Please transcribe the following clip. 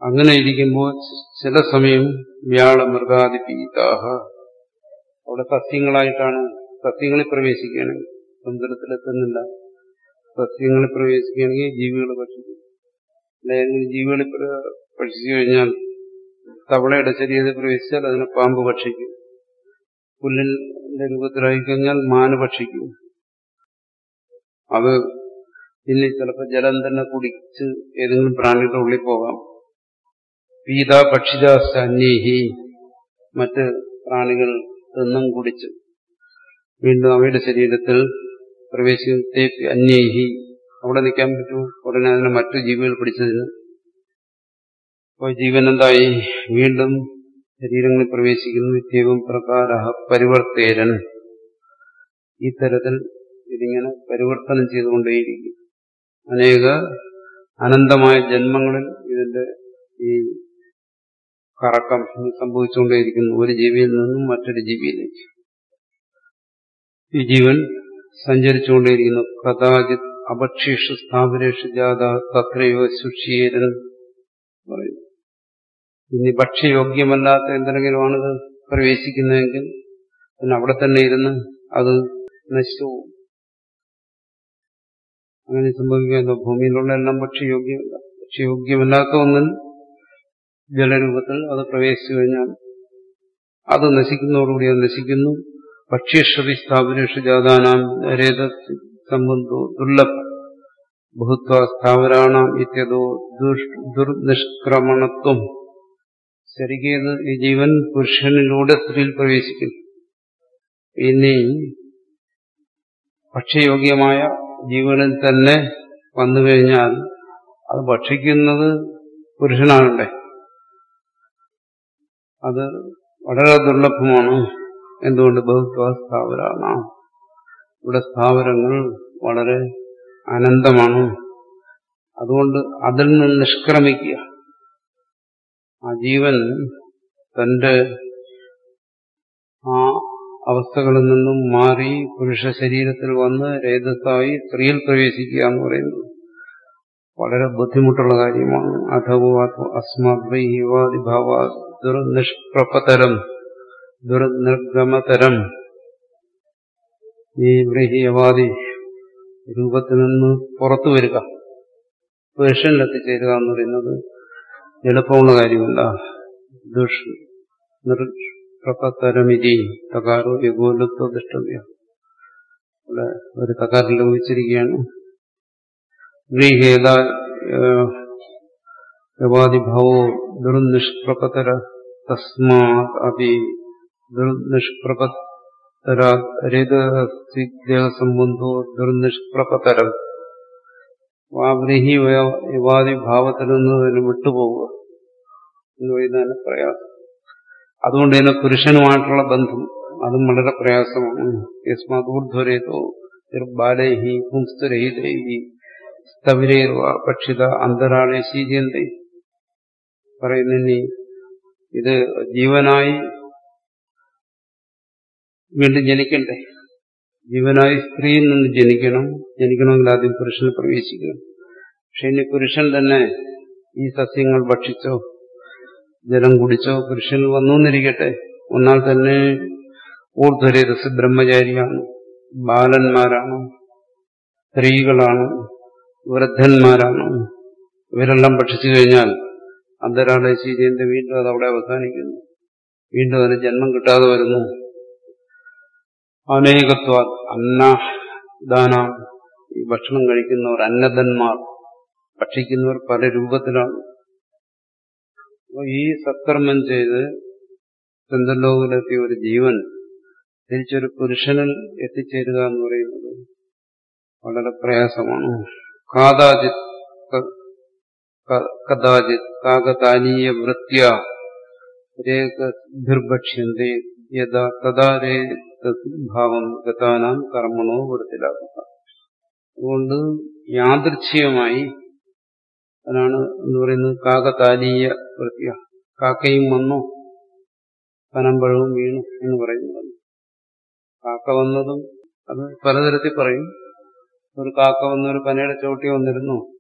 അങ്ങനെ ഇരിക്കുമ്പോൾ ചില സമയം വ്യാള മൃഗാദി പീതാഹ അവിടെ സസ്യങ്ങളായിട്ടാണ് സസ്യങ്ങളിൽ പ്രവേശിക്കുകയാണെങ്കിൽ സമുദ്രത്തിലെത്തുന്നില്ല സസ്യങ്ങളിൽ പ്രവേശിക്കുകയാണെങ്കിൽ ജീവികൾ ഭക്ഷിക്കും അല്ലെങ്കിൽ ജീവികളിൽ ഭക്ഷിച്ചു കഴിഞ്ഞാൽ തവളയുടെ ശരീരത്തിൽ പ്രവേശിച്ചാൽ അതിനെ പാമ്പ് ഭക്ഷിക്കും പുല്ലിന്റെ രൂപത്തിലായി കഴിഞ്ഞാൽ മാന് ഭക്ഷിക്കും അത് ഇനി ചിലപ്പോൾ ജലം തന്നെ കുടിച്ച് ഏതെങ്കിലും പ്രാണിയുടെ ഉള്ളിൽ പോകാം പീത ഭക്ഷിതാശ്ച അന്യേഹി മറ്റ് പ്രാണികൾ തിന്നും കുടിച്ച് വീണ്ടും അവയുടെ ശരീരത്തിൽ പ്രവേശിക്കും അന്യേഹി അവിടെ നിൽക്കാൻ പറ്റൂ ഉടനെ അതിനെ മറ്റു ജീവികൾ പിടിച്ചതിന് അപ്പോൾ ജീവൻ എന്തായി വീണ്ടും ശരീരങ്ങളിൽ പ്രവേശിക്കുന്നു നിത്യവും പ്രകാര പരിവർത്തേരൻ ഈ തരത്തിൽ ഇതിങ്ങനെ പരിവർത്തനം ചെയ്തുകൊണ്ടേയിരിക്കും അനേക അനന്തമായ ജന്മങ്ങളിൽ ഇതിന്റെ ഈ കറക്കം സംഭവിച്ചുകൊണ്ടേയിരിക്കുന്നു ഒരു ജീവിയിൽ നിന്നും മറ്റൊരു ജീവിയിലേക്ക് ഈ ജീവൻ സഞ്ചരിച്ചുകൊണ്ടേയിരിക്കുന്നു കഥാചിത് അപക്ഷീഷു സ്ഥാപനേഷു ജാത തത്രയോ സുക്ഷിയേരൻ പറയുന്നു ഇനി ഭക്ഷ്യയോഗ്യമല്ലാത്ത എന്തെങ്കിലുമാണ് ഇത് പ്രവേശിക്കുന്നതെങ്കിൽ പിന്നെ അവിടെ തന്നെ ഇരുന്ന് അത് നശിച്ചു പോകും അങ്ങനെ സംഭവിക്കുക ഭൂമിയിലുള്ള എല്ലാം ഭക്ഷ്യയോഗ്യമല്ല ഭക്ഷ്യയോഗ്യമല്ലാത്ത ഒന്നിൽ ജലരൂപത്തിൽ അത് പ്രവേശിച്ചു കഴിഞ്ഞാൽ അത് നശിക്കുന്നതോടുകൂടി അത് നശിക്കുന്നു ഭക്ഷ്യശ്രവി സ്ഥാപനേഷു ജാതാനാം രേത സംബന്ധോ ദുർലഭ ബഹുത്വ സ്ഥാവരാണാം ഇത്യതോ ദുർനിഷ്ക്രമണത്വം ശരിക്കേത് ഈ ജീവൻ പുരുഷനിലൂടെ സ്ത്രീയിൽ പ്രവേശിക്കുന്നു ഇനി ഭക്ഷ്യയോഗ്യമായ ജീവനിൽ തന്നെ വന്നു കഴിഞ്ഞാൽ അത് ഭക്ഷിക്കുന്നത് പുരുഷനാകണ്ടേ അത് വളരെ ദുർലഭമാണ് എന്തുകൊണ്ട് ബഹുത്വ സ്ഥാവരാണ് ഇവിടെ സ്ഥാവരങ്ങൾ വളരെ അനന്തമാണ് അതുകൊണ്ട് അതിൽ നിന്ന് നിഷ്ക്രമിക്കുക ആ ജീവൻ തന്റെ ആ അവസ്ഥകളിൽ നിന്നും മാറി പുരുഷ ശരീരത്തിൽ വന്ന് രേതസ്സായി സ്ത്രീയിൽ പ്രവേശിക്കുക എന്ന് പറയുന്നത് വളരെ ബുദ്ധിമുട്ടുള്ള കാര്യമാണ് അഥവോ അസ്മാദ്വൈവാദിഭാവ ദുർനിഷ്പ്രപതരം ദുർനിർഗമതരം ഈ ബ്രഹീയവാദി രൂപത്തിൽ നിന്ന് പുറത്തു വരിക പുരുഷനിലെത്തിച്ചേരുക എന്ന് പറയുന്നത് എളുപ്പമുള്ള കാര്യമല്ല ദുഷ് നിർപ്രപതരമിതി തകാരോ യഗോലത്വ ദൃഷ്ടവ്യ ഇവിടെ ഒരു തകാരിൽ ഉപയോഗിച്ചിരിക്കുകയാണ് ഗൃഹേത യവാദിഭാവോ ദുർനിഷ്പ്രപതര തസ്മാത് അപി ദുർനിഷ്പ്രപതരാദേഹസംബന്ധോ ദുർനിഷ്പ്രപതരം ആ ബ്രീഹി യുവാദിഭാവത്തിൽ നിന്ന് അതിന് വിട്ടുപോവുക എന്ന് പറയുന്നതിന് പ്രയാസം അതുകൊണ്ട് തന്നെ പുരുഷനുമായിട്ടുള്ള ബന്ധം അതും വളരെ പ്രയാസമാണ് യസ്മാത് ഊർധ്വരേതോ ബാലൈഹി പുംസ്തുരഹിതൈഹി സ്ഥവിരേർവ പക്ഷിത അന്തരാളെ ശീര്യന്തൈ പറയുന്നിനി ഇത് ജീവനായി വീണ്ടും ജനിക്കണ്ടേ ജീവനായി സ്ത്രീയിൽ നിന്ന് ജനിക്കണം ജനിക്കണമെങ്കിൽ ആദ്യം പുരുഷന് പ്രവേശിക്കണം പക്ഷെ ഇനി പുരുഷൻ തന്നെ ഈ സസ്യങ്ങൾ ഭക്ഷിച്ചോ ജലം കുടിച്ചോ പുരുഷനിൽ വന്നു എന്നിരിക്കട്ടെ ഒന്നാൽ തന്നെ ഊർധ്വരേതസ് ബ്രഹ്മചാരിയാണ് ബാലന്മാരാണ് സ്ത്രീകളാണ് വൃദ്ധന്മാരാണ് ഇവരെല്ലാം ഭക്ഷിച്ചു കഴിഞ്ഞാൽ അന്തരാളെ ശീലിന്റെ വീണ്ടും അത് അവിടെ അവസാനിക്കുന്നു വീണ്ടും അതിന് ജന്മം കിട്ടാതെ വരുന്നു അനേകത്വ അന്നദാന ഈ ഭക്ഷണം കഴിക്കുന്നവർ അന്നദന്മാർ ഭക്ഷിക്കുന്നവർ പല രൂപത്തിലാണ് ഈ സത്കർമ്മം ചെയ്ത് ചന്ദ്രലോകത്തിലെത്തിയ ഒരു ജീവൻ തിരിച്ചൊരു പുരുഷനിൽ എത്തിച്ചേരുക എന്ന് പറയുന്നത് വളരെ പ്രയാസമാണ് കാതാചിത് കഥാചിത് കാകതാനീയ വൃത്യ രേഖഭിർഭക്ഷ്യന്തി യഥാ തഥാ ഭാവം ഗതാനാം കർമ്മണോ വൃത്തിലാക്കുക അതുകൊണ്ട് യാദൃച്ഛികമായി അതാണ് എന്ന് പറയുന്നത് കാകതാലീയ വൃത്തിയ കാക്കയും വന്നു പനമ്പഴവും വീണു എന്ന് പറയുന്നത് കാക്ക വന്നതും അത് പലതരത്തിൽ പറയും ഒരു കാക്ക വന്ന് ഒരു പനയുടെ ചോട്ടി വന്നിരുന്നു